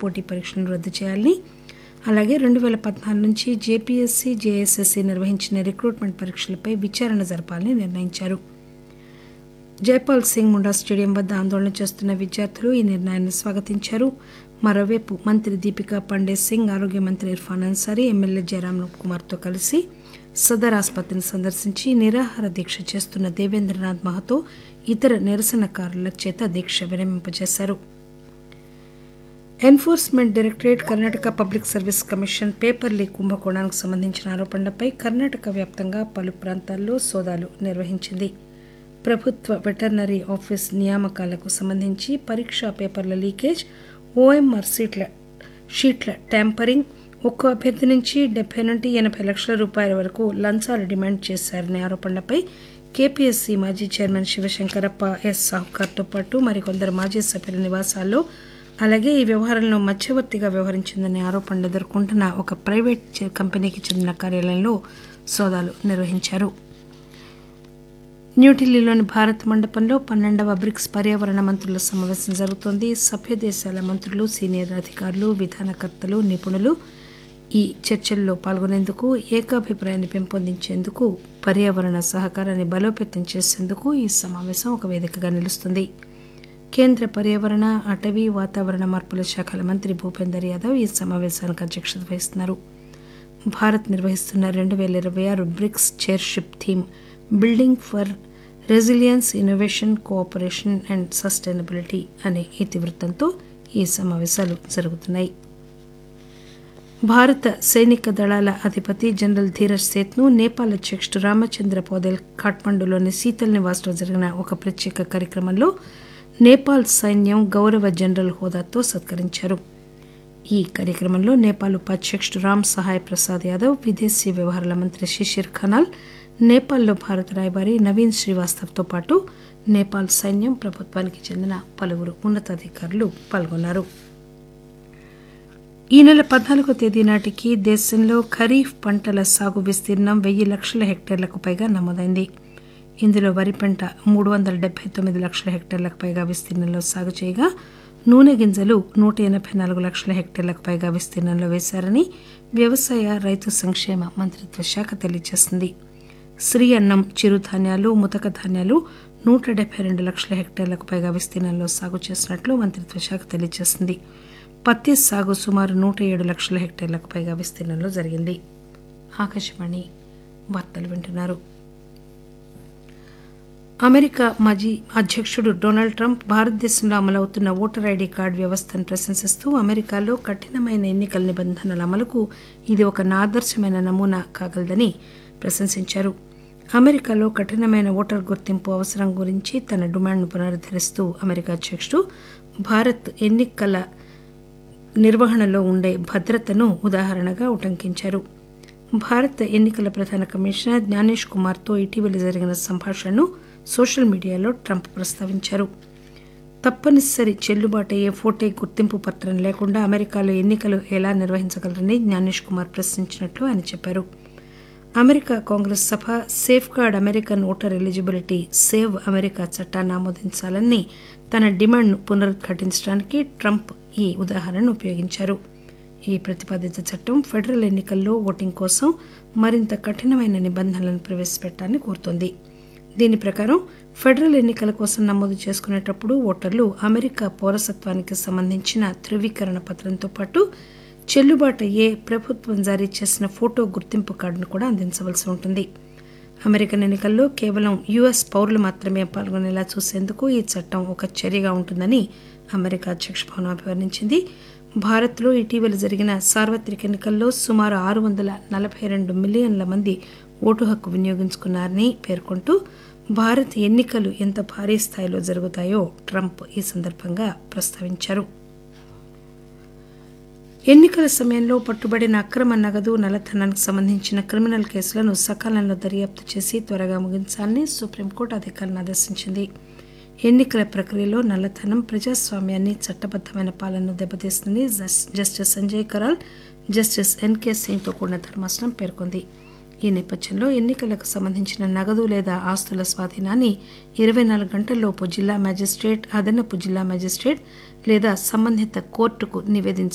పోటీ పరీక్షలను రద్దు చేయాలని అలాగే రెండు వేల పద్నాలుగు నుంచి జేపీఎస్సీ జేఎస్ఎస్సీ నిర్వహించిన రిక్రూట్మెంట్ పరీక్షలపై విచారణ జరపాలని నిర్ణయించారు జైపాల్ సింగ్ ముండా స్టేడియం వద్ద ఆందోళన చేస్తున్న విద్యార్థులు ఈ నిర్ణయాన్ని స్వాగతించారు మరోవైపు మంత్రి దీపికా పండే సింగ్ ఆరోగ్య మంత్రి ఇర్ఫాన్ అన్సారీ ఎమ్మెల్యే జయరామ్ కుమార్తో కలిసి సదర్ ఆసుపత్రిని సందర్శించి నిరాహార దీక్ష చేస్తున్న దేవేంద్రనాథ్ మహతో ఇతర నిరసనకారుల చేత దీక్ష విరమింపజేశారు enforcement directorate Karnataka public service commission paper leak కుంభకోణానికి సంబంధించిన ఆరోపణలపై కర్ణాటక వ్యాప్తంగా పలు ప్రాంతాల్లో సోదాలు నిర్వహించింది ప్రభుత్వ వెటర్నరీ ఆఫీస్ నియామకాలకు సంబంధించి పరీక్షా పేపర్ల లీకేజ్ ఓఎంఆర్ సీట్ల షీట్ల ట్యాంపరింగ్ ఒక్కో అభ్యర్థి నుంచి డెబ్బై నుండి ఎనభై లక్షల రూపాయల వరకు లంచాలు డిమాండ్ చేశారనే ఆరోపణలపై కేపీఎస్సీ మాజీ చైర్మన్ శివశంకరప్ప ఎస్ సాహుకార్తో పాటు మరికొందరు మాజీ సభ్యుల నివాసాల్లో అలాగే ఈ వ్యవహారంలో మధ్యవర్తిగా వ్యవహరించిందనే ఆరోపణలు ఎదుర్కొంటున్న ఒక ప్రైవేట్ చే- కంపెనీకి చెందిన కార్యాలయంలో సోదాలు నిర్వహించారు న్యూఢిల్లీలోని భారత్ మండపంలో పన్నెండవ బ్రిక్స్ పర్యావరణ మంత్రుల సమావేశం జరుగుతోంది సభ్య దేశాల మంత్రులు సీనియర్ అధికారులు విధానకర్తలు నిపుణులు ఈ చర్చల్లో పాల్గొనేందుకు ఏకాభిప్రాయాన్ని పెంపొందించేందుకు పర్యావరణ సహకారాన్ని బలోపేతం చేసేందుకు ఈ సమావేశం ఒక వేదికగా నిలుస్తుంది కేంద్ర పర్యావరణ అటవీ వాతావరణ మార్పుల శాఖల మంత్రి భూపేందర్ యాదవ్ ఈ సమావేశానికి అధ్యక్షత వహిస్తున్నారు భారత్ నిర్వహిస్తున్న రెండు వేల ఇరవై ఆరు BRICS chairship theme building for resilience innovation cooperation and sustainability అనే ఇతివృత్తంతో ఈ సమావేశాలు జరుగుతున్నాయి భారత సైనిక దళాల అధిపతి జనరల్ ధీరజ్ సేత్ను నేపాల్ అధ్యక్షుడు రామచంద్ర పౌదెల్ ఖాట్మండులోని శీతల్ నివాస్లో జరిగిన ఒక ప్రత్యేక కార్యక్రమంలో నేపాల్ సైన్యం గౌరవ జనరల్ హోదాతో సత్కరించారు ఈ కార్యక్రమంలో నేపాల్ ఉపాధ్యక్షుడు రామ్ సహాయ్ ప్రసాద్ యాదవ్ విదేశీ వ్యవహారాల మంత్రి శిశిర్ ఖనాల్ నేపాల్లో భారత రాయబారి నవీన్ శ్రీవాస్తవ్తో పాటు నేపాల్ సైన్యం ప్రభుత్వానికి చెందిన పలువురు ఉన్నతాధికారులు పాల్గొన్నారు ఈ నెల పద్నాలుగో తేదీ నాటికి దేశంలో ఖరీఫ్ పంటల సాగు విస్తీర్ణం వెయ్యి లక్షల హెక్టార్లకు పైగా నమోదైంది ఇందులో వరి పంట మూడు వందల డెబ్బై తొమ్మిది లక్షల హెక్టార్లకు పైగా విస్తీర్ణంలో సాగు చేయగా నూనె గింజలు నూట ఎనభై నాలుగు లక్షల హెక్టార్లకు పైగా విస్తీర్ణంలో వేశారని వ్యవసాయ రైతు సంక్షేమ మంత్రిత్వ శాఖ తెలియజేసింది శ్రీ అన్నం చిరుధాన్యాలు ముతక ధాన్యాలు నూట డెబ్బై రెండు లక్షల హెక్టార్లకు పైగా విస్తీర్ణంలో సాగు చేసినట్లు మంత్రిత్వ శాఖ తెలియజేసింది పత్తి సాగు సుమారు నూట ఏడు లక్షల హెక్టార్లకు పైగా విస్తీర్ణంలో జరిగింది ఆకాశవాణి వార్తలు వింటున్నారు అమెరికా మాజీ అధ్యక్షుడు డొనాల్డ్ ట్రంప్ భారతదేశంలో అమలవుతున్న ఓటర్ ఐడీ కార్డు వ్యవస్థను ప్రశంసిస్తూ అమెరికాలో కఠినమైన ఎన్నికల నిబంధనల అమలుకు ఇది ఒక ఆదర్శమైన నమూనా కాగలదని ప్రశంసించారు అమెరికాలో కఠినమైన ఓటర్ గుర్తింపు అవసరం గురించి తన డిమాండ్ను పునరుద్ధరిస్తూ అమెరికా అధ్యక్షుడు భారత్ ఎన్నికల నిర్వహణలో ఉండే భద్రతను ఉదాహరణగా ఉటంకించారు భారత ఎన్నికల ప్రధాన కమిషనర్ జ్ఞానేష్ కుమార్తో ఇటీవల జరిగిన సంభాషణను సోషల్ మీడియాలో ట్రంప్ ప్రస్తావించారు తప్పనిసరి చెల్లుబాటు అయ్యే ఫోటే గుర్తింపు పత్రం లేకుండా అమెరికాలో ఎన్నికలు ఎలా నిర్వహించగలరని జ్ఞానేష్ కుమార్ ప్రశ్నించినట్లు ఆయన చెప్పారు అమెరికా కాంగ్రెస్ సభ సేఫ్ గార్డ్ American voter eligibility save America చట్టాన్ని ఆమోదించాలని తన డిమాండ్ను పునరుద్ఘాటించడానికి ట్రంప్ ఈ ఉదాహరణను ఉపయోగించారు ఈ ప్రతిపాదిత చట్టం ఫెడరల్ ఎన్నికల్లో ఓటింగ్ కోసం మరింత కఠినమైన నిబంధనలను ప్రవేశపెట్టాలని కోరుతోంది దీని ప్రకారం ఫెడరల్ ఎన్నికల కోసం నమోదు చేసుకునేటప్పుడు ఓటర్లు అమెరికా పౌరసత్వానికి సంబంధించిన ధృవీకరణ పత్రంతో పాటు చెల్లుబాటు అయ్యే ప్రభుత్వం జారీ చేసిన ఫోటో గుర్తింపు కార్డును కూడా అందించవలసి ఉంటుంది అమెరికన్ ఎన్నికల్లో కేవలం యుఎస్ పౌరులు మాత్రమే పాల్గొనేలా చూసేందుకు ఈ చట్టం ఒక చర్యగా ఉంటుందని అమెరికా అధ్యక్ష భవనం అభివర్ణించింది భారత్లో ఇటీవల జరిగిన సార్వత్రిక ఎన్నికల్లో సుమారు ఆరు వందల నలభై రెండు మిలియన్ల మంది ఓటు హక్కు వినియోగించుకున్నారని పేర్కొంటూ భారత్ ఎన్నికలు ఎంత భారీ స్థాయిలో జరుగుతాయో ట్రంప్ ఈ సందర్భంగా ప్రస్తావించారు ఎన్నికల సమయంలో పట్టుబడిన అక్రమ నగదు నల్లధనానికి సంబంధించిన క్రిమినల్ కేసులను సకాలంలో దర్యాప్తు చేసి త్వరగా ముగించాలని సుప్రీంకోర్టు అధికారులను ఆదేశించింది ఎన్నికల ప్రక్రియలో నల్లధనం ప్రజాస్వామ్యాన్ని చట్టబద్దమైన పాలనను దెబ్బతీస్తుంది jus- justice Sanjay Karol justice N K సింగ్తో కూడిన ధర్మాసనం పేర్కొంది ఈ నేపథ్యంలో ఎన్నికలకు సంబంధించిన నగదు లేదా ఆస్తుల స్వాధీనాన్ని ఇరవై నాలుగు గంటల్లోపు జిల్లా మేజిస్ట్రేట్ అదనపు జిల్లా మేజిస్ట్రేట్ లేదా సంబంధిత కోర్టుకు నివేదించాలి